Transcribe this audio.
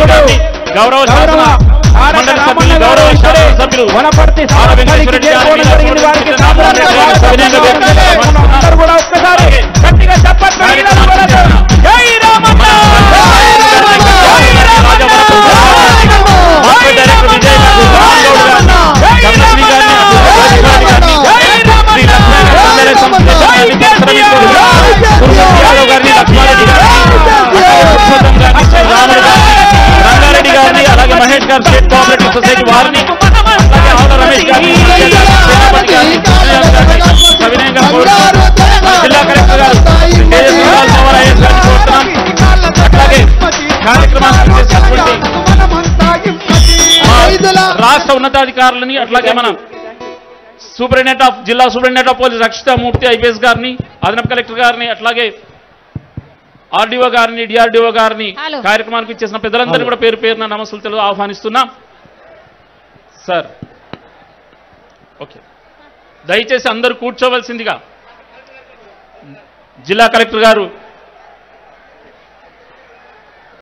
గారిని గౌరవ శాసన మండలి సభ్యులు గౌరవ శాసన సభ్యులు వనపర్తి ఆర్ వెంకటేశ్వర రెడ్డి గారిని జరిగింది వారికి రామచంద్ర రెడ్డి గారిని సవినయంగా వ్యక్తం అందరూ కూడా ఒక్కసారి గట్టిగా చప్పట్లు కార్యక్రమానికి కొట్టండి. జై రామన్న మార్కెట్ డైరెక్టర్ విజయ్ రామగౌడ్ గారిని, చంద్రశ్రీ గారిని, రాజశేఖర్ గారిని, శ్రీ లక్ష్మీ నరసింహ సంస్థ గారిని, పుష్పరవింద్ గురుమూర్తి యాదవ్ గారిని, లక్ష్మారెడ్డి గారిని, పురుషోత్తం గారిని, శ్రీ రాములు గారిని, రంగారెడ్డి గారిని అలాగే మహేష్ గారు స్టేట్ కోఆపరేటివ్ సొసైటీ వారిని అలాగే ఆవుల రమేష్ గారిని సేనాపతి గారిని కృష్ణయాదవ్ గారిని సవినయంగా కోరుతున్నాం జిల్లా కలెక్టర్ గారు శ్రీ తేజస్వి రాజమోహన్ ఐఎస్ గారిని కోరుతున్నాం అట్లాగే కార్యక్రమాన్ని చేసినటువంటి మా రాష్ట్ర ఉన్నతాధికారులని అట్లాగే మన సూపరింటెండెంట్ ఆఫ్ జిల్లా superintendent of police Rakshita Murthy IPS గారిని అదనపు కలెక్టర్ గారిని అట్లాగే ఆర్డీఓ గారిని డిఆర్డీఓ గారిని హలో. కార్యక్రమానికి ఇచ్చేసిన పెద్దలందరినీ కూడా పేరు పేరున నమస్సులు తెలుగు ఆహ్వానిస్తున్నాం సార్ ఓకే దయచేసి అందరూ కూర్చోవలసిందిగా జిల్లా కలెక్టర్ గారు